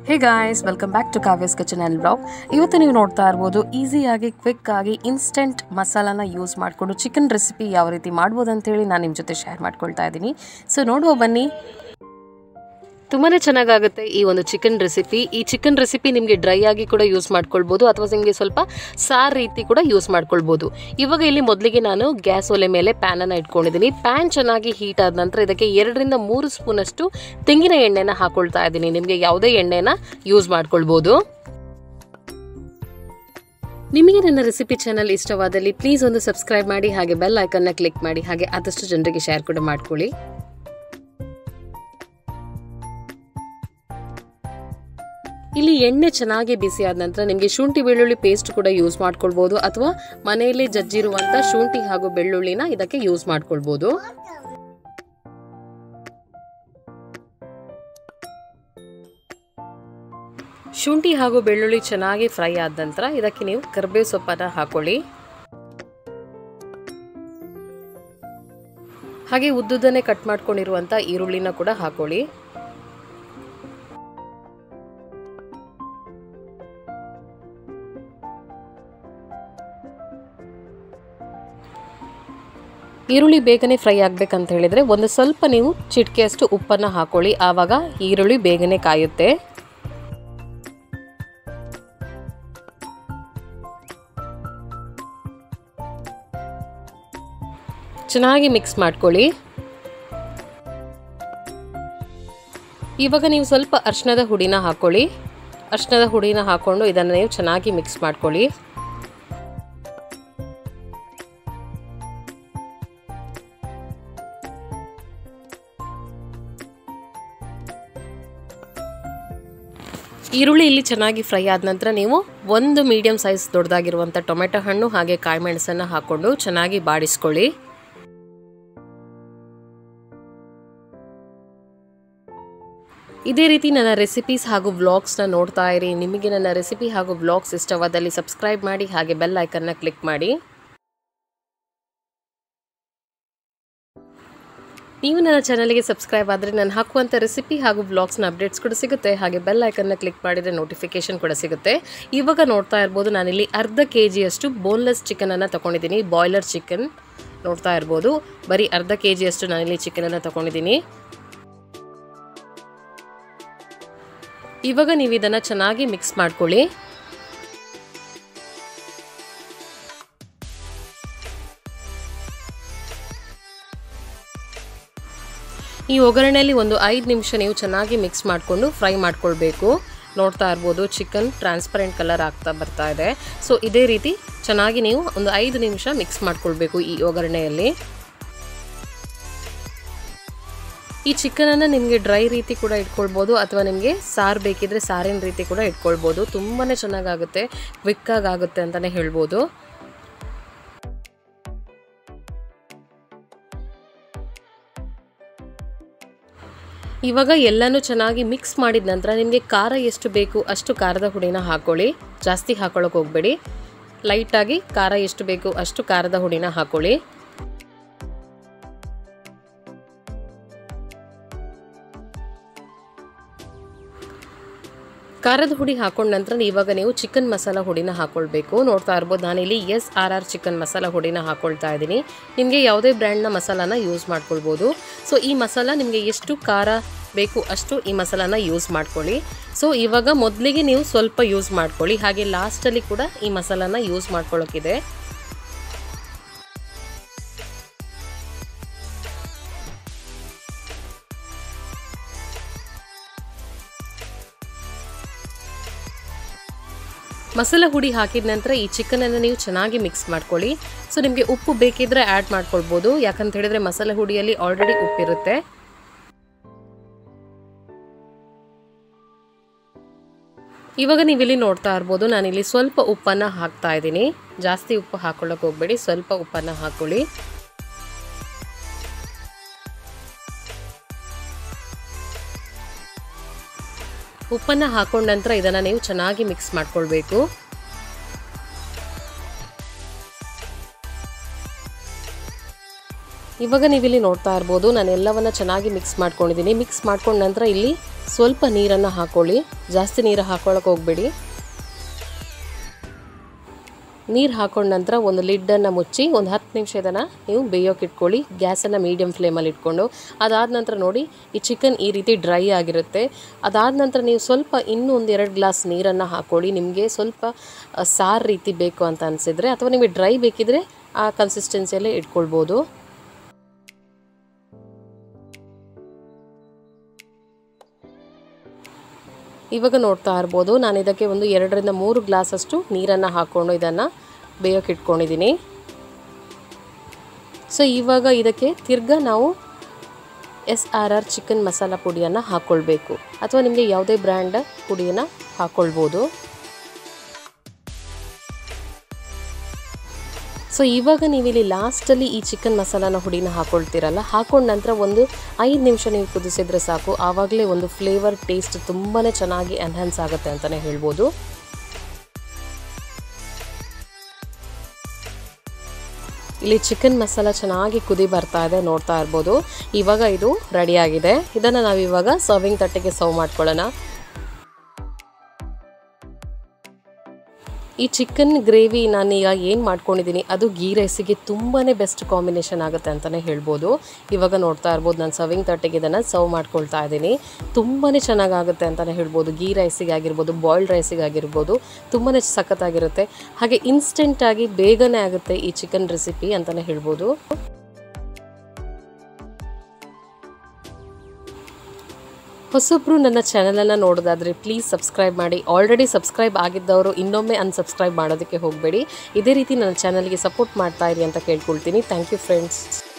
hey guys welcome back to Kavya's kitchen and blog ಇವತ್ತು ನೀವು ನೋಡ್ತಾ ಇರ್ಬೋದು ಈಸಿಯಾಗಿ ಕ್ವಿಕ್ ಆಗಿ ಇನ್ಸ್ಟೆಂಟ್ ಮಸಾಲಾನ ಯೂಸ್ ಮಾಡಿಕೊಂಡು ಚಿಕನ್ ರೆಸಿಪಿ ಯಾವ ರೀತಿ ಮಾಡ್ಬೋದು ಅಂತೇಳಿ ನಾನು ನಿಮ್ಮ ಜೊತೆ ಶೇರ್ ಮಾಡ್ಕೊಳ್ತಾ ಇದ್ದೀನಿ ಸೊ ನೋಡುವ ಬನ್ನಿ ತುಂಬಾ ಚೆನ್ನಾಗಾಗುತ್ತೆ ಈ ಒಂದು ಚಿಕನ್ ರೆಸಿಪಿ ಈ ಚಿಕನ್ ರೆಸಿಪಿ ನಿಮಗೆ ಡ್ರೈ ಆಗಿ ಕೂಡ ಯೂಸ್ ಮಾಡ್ಕೊಳ್ಬೋದು ಅಥವಾ ನಿಮಗೆ ಸ್ವಲ್ಪ ಸಾರು ರೀತಿ ಕೂಡ ಯೂಸ್ ಮಾಡ್ಕೊಳ್ಬೋದು ಇವಾಗ ಇಲ್ಲಿ ಮೊದಲಿಗೆ ನಾನು ಗ್ಯಾಸ್ ಒಲೆ ಮೇಲೆ ಪ್ಯಾನನ್ನು ಇಟ್ಕೊಂಡಿದ್ದೀನಿ ಪ್ಯಾನ್ ಚೆನ್ನಾಗಿ ಹೀಟ್ ಆದ ನಂತರ ಇದಕ್ಕೆ ಎರಡರಿಂದ ಮೂರು ಸ್ಪೂನಷ್ಟು ತೆಂಗಿನ ಎಣ್ಣೆನ ಹಾಕೊಳ್ತಾ ಇದ್ದೀನಿ ನಿಮಗೆ ಯಾವುದೇ ಎಣ್ಣೆನ ಯೂಸ್ ಮಾಡ್ಕೊಳ್ಬೋದು ನಿಮಗೆ ನನ್ನ ರೆಸಿಪಿ ಚಾನಲ್ ಇಷ್ಟವಾದಲ್ಲಿ ಪ್ಲೀಸ್ ಒಂದು ಸಬ್ಸ್ಕ್ರೈಬ್ ಮಾಡಿ ಹಾಗೆ ಬೆಲ್ ಐಕನ್ನ ಕ್ಲಿಕ್ ಮಾಡಿ ಹಾಗೆ ಆದಷ್ಟು ಜನರಿಗೆ ಶೇರ್ ಕೂಡ ಮಾಡ್ಕೊಳ್ಳಿ ಇಲ್ಲಿ ಎಣ್ಣೆ ಚೆನ್ನಾಗಿ ಬಿಸಿ ಆದ ನಂತರ ನಿಮಗೆ ಶುಂಠಿ ಬೆಳ್ಳುಳ್ಳಿ ಪೇಸ್ಟ್ ಕೂಡ ಯೂಸ್ ಮಾಡ್ಕೊಳ್ಬೋದು ಅಥವಾ ಮನೆಯಲ್ಲಿ ಜಜ್ಜಿರುವಂಥ ಶುಂಠಿ ಹಾಗೂ ಬೆಳ್ಳುಳ್ಳಿನ ಇದಕ್ಕೆ ಯೂಸ್ ಮಾಡ್ಕೊಳ್ಬೋದು ಶುಂಠಿ ಹಾಗೂ ಬೆಳ್ಳುಳ್ಳಿ ಚೆನ್ನಾಗಿ ಫ್ರೈ ಆದ ನಂತರ ಇದಕ್ಕೆ ನೀವು ಕರ್ಬೇವು ಸೊಪ್ಪನ್ನು ಹಾಕೊಳ್ಳಿ ಹಾಗೆ ಉದ್ದುದನ್ನೇ ಕಟ್ ಮಾಡ್ಕೊಂಡಿರುವಂಥ ಈರುಳ್ಳಿನ ಕೂಡ ಹಾಕೊಳ್ಳಿ ಈರುಳ್ಳಿ ಬೇಗನೆ ಫ್ರೈ ಆಗ್ಬೇಕಂತ ಹೇಳಿದ್ರೆ ಒಂದು ಸ್ವಲ್ಪ ನೀವು ಚಿಟಿಕೆಯಷ್ಟು ಉಪ್ಪನ್ನು ಹಾಕೊಳ್ಳಿ ಆವಾಗ ಈರುಳ್ಳಿ ಬೇಗನೆ ಕಾಯುತ್ತೆ ಚೆನ್ನಾಗಿ ಮಿಕ್ಸ್ ಮಾಡ್ಕೊಳ್ಳಿ ಇವಾಗ ನೀವು ಸ್ವಲ್ಪ ಅರ್ಶಿಣದ ಹುಡಿನ ಹಾಕೊಳ್ಳಿ ಅರ್ಶಿಣದ ಹುಡಿನ ಹಾಕೊಂಡು ಇದನ್ನು ನೀವು ಚೆನ್ನಾಗಿ ಮಿಕ್ಸ್ ಮಾಡ್ಕೊಳ್ಳಿ ಈರುಳ್ಳಿ ಇಲ್ಲಿ ಚೆನ್ನಾಗಿ ಫ್ರೈ ಆದ ನಂತರ ನೀವು ಒಂದು ಮೀಡಿಯಂ ಸೈಜ್ ದೊಡ್ಡದಾಗಿರುವಂಥ ಟೊಮೆಟೊ ಹಣ್ಣು ಹಾಗೆ ಕಾಯಿ ಮೆಣಸನ್ನು ಹಾಕ್ಕೊಂಡು ಚೆನ್ನಾಗಿ ಬಾಡಿಸ್ಕೊಳ್ಳಿ ಇದೇ ರೀತಿ ನನ್ನ ರೆಸಿಪೀಸ್ ಹಾಗೂ ವ್ಲಾಗ್ಸ್ನ ನೋಡ್ತಾ ಇರಿ ನಿಮಗೆ ನನ್ನ ರೆಸಿಪಿ ಹಾಗೂ ವ್ಲಾಗ್ಸ್ ಇಷ್ಟವಾದಲ್ಲಿ ಸಬ್ಸ್ಕ್ರೈಬ್ ಮಾಡಿ ಹಾಗೆ ಬೆಲ್ ಐಕನ್ನ ಕ್ಲಿಕ್ ಮಾಡಿ ನೀವು ನನ್ನ ಚಾನಲ್ಗೆ ಸಬ್ಸ್ಕ್ರೈಬ್ ಆದರೆ ನಾನು ಹಾಕುವಂಥ ರೆಸಿಪಿ ಹಾಗೂ ಬ್ಲಾಗ್ಸ್ನ ಅಪ್ಡೇಟ್ಸ್ ಕೂಡ ಸಿಗುತ್ತೆ ಹಾಗೆ ಬೆಲ್ ಐಕನ್ನ ಕ್ಲಿಕ್ ಮಾಡಿದರೆ ನೋಟಿಫಿಕೇಶನ್ ಕೂಡ ಸಿಗುತ್ತೆ ಇವಾಗ ನೋಡ್ತಾ ಇರ್ಬೋದು ನಾನಿಲ್ಲಿ ಅರ್ಧ ಕೆ ಜಿಯಷ್ಟು ಬೋನ್ಲೆಸ್ ಚಿಕನನ್ನು ತೊಗೊಂಡಿದ್ದೀನಿ ಬಾಯ್ಲರ್ ಚಿಕನ್ ನೋಡ್ತಾ ಇರ್ಬೋದು ಬರೀ ಅರ್ಧ ಕೆ ಜಿಯಷ್ಟು ನಾನಿಲ್ಲಿ ಚಿಕನನ್ನು ತೊಗೊಂಡಿದ್ದೀನಿ ಇವಾಗ ನೀವು ಇದನ್ನು ಚೆನ್ನಾಗಿ ಮಿಕ್ಸ್ ಮಾಡ್ಕೊಳ್ಳಿ ಈ ಒಗ್ಗರಣೆಯಲ್ಲಿ ಒಂದು ಐದು ನಿಮಿಷ ನೀವು ಚೆನ್ನಾಗಿ ಮಿಕ್ಸ್ ಮಾಡಿಕೊಂಡು ಫ್ರೈ ಮಾಡ್ಕೊಳ್ಬೇಕು ನೋಡ್ತಾ ಇರ್ಬೋದು ಚಿಕನ್ ಟ್ರಾನ್ಸ್ಪರೆಂಟ್ ಕಲರ್ ಆಗ್ತಾ ಬರ್ತಾ ಇದೆ ಸೊ ಇದೇ ರೀತಿ ಚೆನ್ನಾಗಿ ನೀವು ಒಂದು ಐದು ನಿಮಿಷ ಮಿಕ್ಸ್ ಮಾಡ್ಕೊಳ್ಬೇಕು ಈ ಒಗ್ಗರಣೆಯಲ್ಲಿ ಈ ಚಿಕನನ್ನು ನಿಮಗೆ ಡ್ರೈ ರೀತಿ ಕೂಡ ಇಟ್ಕೊಳ್ಬೋದು ಅಥವಾ ನಿಮಗೆ ಸಾರು ಬೇಕಿದ್ರೆ ಸಾರಿನ ರೀತಿ ಕೂಡ ಇಟ್ಕೊಳ್ಬೋದು ತುಂಬಾ ಚೆನ್ನಾಗಾಗುತ್ತೆ ಕ್ವಿಕ್ಕಾಗಿ ಆಗುತ್ತೆ ಅಂತಲೇ ಹೇಳ್ಬೋದು ಇವಾಗ ಎಲ್ಲನೂ ಚೆನ್ನಾಗಿ ಮಿಕ್ಸ್ ಮಾಡಿದ ನಂತರ ನಿಮಗೆ ಖಾರ ಎಷ್ಟು ಬೇಕು ಅಷ್ಟು ಖಾರದ ಹುಡಿನ ಹಾಕೊಳ್ಳಿ ಜಾಸ್ತಿ ಹಾಕೊಳ್ಳೋಕೆ ಹೋಗಬೇಡಿ ಲೈಟಾಗಿ ಖಾರ ಎಷ್ಟು ಬೇಕು ಅಷ್ಟು ಖಾರದ ಹುಡಿನ ಹಾಕೊಳ್ಳಿ ಖಾರದ ಹುಡಿ ಹಾಕೊಂಡ ನಂತರ ಇವಾಗ ನೀವು ಚಿಕನ್ ಮಸಾಲ ಹುಡಿನ ಹಾಕೊಳ್ಬೇಕು ನೋಡ್ತಾ ಇರ್ಬೋದು ನಾನಿಲ್ಲಿ S R R chicken masala ಹುಡಿನ ಹಾಕೊಳ್ತಾ ಇದ್ದೀನಿ ನಿಮಗೆ ಯಾವುದೇ ಬ್ರ್ಯಾಂಡ್ನ ಮಸಾಲಾನ ಯೂಸ್ ಮಾಡ್ಕೊಳ್ಬೋದು ಸೊ ಈ ಮಸಾಲ ನಿಮಗೆ ಎಷ್ಟು ಖಾರ ಬೇಕು ಅಷ್ಟು ಈ ಮಸಾಲಾನ ಯೂಸ್ ಮಾಡ್ಕೊಳ್ಳಿ ಸೊ ಇವಾಗ ಮೊದಲಿಗೆ ನೀವು ಸ್ವಲ್ಪ ಯೂಸ್ ಮಾಡ್ಕೊಳ್ಳಿ ಹಾಗೆ ಲಾಸ್ಟಲ್ಲಿ ಕೂಡ ಈ ಮಸಾಲಾನ ಯೂಸ್ ಮಾಡ್ಕೊಳ್ಳೋಕ್ಕಿದೆ ಮಸಾಲ ಹುಡಿ ಹಾಕಿದ ನಂತರ ಈ ಚಿಕನನ್ನು ನೀವು ಚೆನ್ನಾಗಿ ಮಿಕ್ಸ್ ಮಾಡ್ಕೊಳ್ಳಿ ಸೊ ನಿಮಗೆ ಉಪ್ಪು ಬೇಕಿದ್ರೆ ಆ್ಯಡ್ ಮಾಡ್ಕೊಳ್ಬೋದು ಯಾಕಂತ ಹೇಳಿದ್ರೆ ಮಸಾಲೆ ಹುಡಿಯಲ್ಲಿ ಆಲ್ರೆಡಿ ಉಪ್ಪಿರುತ್ತೆ ಇವಾಗ ನೀವಿಲ್ಲಿ ನೋಡ್ತಾ ಇರ್ಬೋದು ನಾನಿಲ್ಲಿ ಸ್ವಲ್ಪ ಉಪ್ಪನ್ನು ಹಾಕ್ತಾ ಇದ್ದೀನಿ ಜಾಸ್ತಿ ಉಪ್ಪು ಹಾಕೊಳ್ಳೋಕೆ ಹೋಗಬೇಡಿ ಸ್ವಲ್ಪ ಉಪ್ಪನ್ನು ಹಾಕೊಳ್ಳಿ ಉಪ್ಪನ್ನು ಹಾಕೊಂಡ ನಂತರ ಇದನ್ನು ನೀವು ಚೆನ್ನಾಗಿ ಮಿಕ್ಸ್ ಮಾಡ್ಕೊಳ್ಬೇಕು ಇವಾಗ ನೀವಿಲ್ಲಿ ನೋಡ್ತಾ ಇರ್ಬೋದು ನಾನು ಎಲ್ಲವನ್ನು ಚೆನ್ನಾಗಿ ಮಿಕ್ಸ್ ಮಾಡ್ಕೊಂಡಿದ್ದೀನಿ ಮಿಕ್ಸ್ ಮಾಡ್ಕೊಂಡ ನಂತರ ಇಲ್ಲಿ ಸ್ವಲ್ಪ ನೀರನ್ನು ಹಾಕೊಳ್ಳಿ ಜಾಸ್ತಿ ನೀರು ಹಾಕೊಳ್ಳೋಕೆ ಹೋಗಬೇಡಿ ನೀರು ಹಾಕೊಂಡ ನಂತರ ಒಂದು ಲಿಡ್ಡನ್ನು ಮುಚ್ಚಿ ಒಂದು ಹತ್ತು ನಿಮಿಷ ಇದನ್ನು ನೀವು ಬೇಯೋಕೆ ಇಟ್ಕೊಳ್ಳಿ ಗ್ಯಾಸನ್ನು ಮೀಡಿಯಮ್ ಫ್ಲೇಮಲ್ಲಿ ಇಟ್ಕೊಂಡು ಅದಾದ ನಂತರ ನೋಡಿ ಈ ಚಿಕನ್ ಈ ರೀತಿ ಡ್ರೈ ಆಗಿರುತ್ತೆ ಅದಾದ ನಂತರ ನೀವು ಸ್ವಲ್ಪ ಇನ್ನೂ ಒಂದು ಎರಡು ಗ್ಲಾಸ್ ನೀರನ್ನು ಹಾಕ್ಕೊಳ್ಳಿ ನಿಮಗೆ ಸ್ವಲ್ಪ ಸಾರು ರೀತಿ ಬೇಕು ಅಂತ ಅನಿಸಿದರೆ ಅಥವಾ ನಿಮಗೆ ಡ್ರೈ ಬೇಕಿದ್ರೆ ಆ ಕನ್ಸಿಸ್ಟೆನ್ಸಿಯಲ್ಲೇ ಇಟ್ಕೊಳ್ಬೋದು ಇವಾಗ ನೋಡ್ತಾ ಇರ್ಬೋದು ನಾನು ಇದಕ್ಕೆ ಒಂದು ಎರಡರಿಂದ ಮೂರು ಗ್ಲಾಸಷ್ಟು ನೀರನ್ನು ಹಾಕ್ಕೊಂಡು ಇದನ್ನು ಬೇಯೋಕೆ ಇಟ್ಕೊಂಡಿದ್ದೀನಿ ಸೊ ಇವಾಗ ಇದಕ್ಕೆ ತಿರ್ಗಾ ನಾವು S R R chicken masala ಪುಡಿಯನ್ನು ಹಾಕ್ಕೊಳ್ಬೇಕು ಅಥವಾ ನಿಮಗೆ ಯಾವುದೇ ಬ್ರ್ಯಾಂಡ್ ಪುಡಿಯನ್ನು ಹಾಕ್ಕೊಳ್ಬೋದು ಸೊ ಇವಾಗ ನೀವಿಲ್ಲಿ ಲಾಸ್ಟಲ್ಲಿ ಈ ಚಿಕನ್ ಮಸಾಲಾನ ಹುಡಿನ ಹಾಕ್ಕೊಳ್ತೀರಲ್ಲ ಹಾಕೊಂಡ ನಂತರ ಒಂದು ಐದು ನಿಮಿಷ ನೀವು ಕುದಿಸಿದ್ರೆ ಸಾಕು ಆವಾಗಲೇ ಒಂದು ಫ್ಲೇವರ್ ಟೇಸ್ಟ್ ತುಂಬಾ ಚೆನ್ನಾಗಿ ಎನ್ಹಾನ್ಸ್ ಆಗುತ್ತೆ ಅಂತಲೇ ಹೇಳ್ಬೋದು ಇಲ್ಲಿ ಚಿಕನ್ ಮಸಾಲ ಚೆನ್ನಾಗಿ ಕುದಿ ಬರ್ತಾ ಇದೆ ನೋಡ್ತಾ ಇರ್ಬೋದು ಇವಾಗ ಇದು ರೆಡಿಯಾಗಿದೆ ಇದನ್ನು ನಾವು ಇವಾಗ ಸರ್ವಿಂಗ್ ತಟ್ಟೆಗೆ ಸರ್ವ್ ಮಾಡ್ಕೊಳ್ಳೋಣ ಈ ಚಿಕನ್ ಗ್ರೇವಿ ನಾನೀಗ ಏನು ಮಾಡ್ಕೊಂಡಿದ್ದೀನಿ ಅದು ಗೀ ರೈಸಿಗೆ ತುಂಬಾ ಬೆಸ್ಟ್ ಕಾಂಬಿನೇಷನ್ ಆಗುತ್ತೆ ಅಂತಲೇ ಹೇಳ್ಬೋದು ಇವಾಗ ನೋಡ್ತಾ ಇರ್ಬೋದು ನಾನು ಸರ್ವಿಂಗ್ ತಟ್ಟೆಗೆ ಇದನ್ನು ಸರ್ವ್ ಮಾಡ್ಕೊಳ್ತಾ ಇದ್ದೀನಿ ತುಂಬಾ ಚೆನ್ನಾಗಾಗುತ್ತೆ ಅಂತಲೇ ಹೇಳ್ಬೋದು ಗೀ ರೈಸಿಗೆ ಆಗಿರ್ಬೋದು ಬಾಯ್ಲ್ಡ್ ರೈಸಿಗೆ ಆಗಿರ್ಬೋದು ತುಂಬಾ ಸಖತ್ತಾಗಿರುತ್ತೆ ಹಾಗೆ ಇನ್ಸ್ಟೆಂಟಾಗಿ ಬೇಗನೆ ಆಗುತ್ತೆ ಈ ಚಿಕನ್ ರೆಸಿಪಿ ಅಂತಲೇ ಹೇಳ್ಬೋದು ಹೊಸಬ್ರು ನನ್ನ ಚಾನಲನ್ನು ನೋಡೋದಾದರೆ ಪ್ಲೀಸ್ ಸಬ್ಸ್ಕ್ರೈಬ್ ಮಾಡಿ ಆಲ್ರೆಡಿ ಸಬ್ಸ್ಕ್ರೈಬ್ ಆಗಿದ್ದವರು ಇನ್ನೊಮ್ಮೆ ಅನ್ಸಬ್ಸ್ಕ್ರೈಬ್ ಮಾಡೋದಕ್ಕೆ ಹೋಗಬೇಡಿ ಇದೇ ರೀತಿ ನನ್ನ ಚಾನಲ್ಗೆ ಸಪೋರ್ಟ್ ಮಾಡ್ತಾ ಇರಿ ಅಂತ ಕೇಳ್ಕೊಳ್ತೀನಿ ಥ್ಯಾಂಕ್ ಯು ಫ್ರೆಂಡ್ಸ್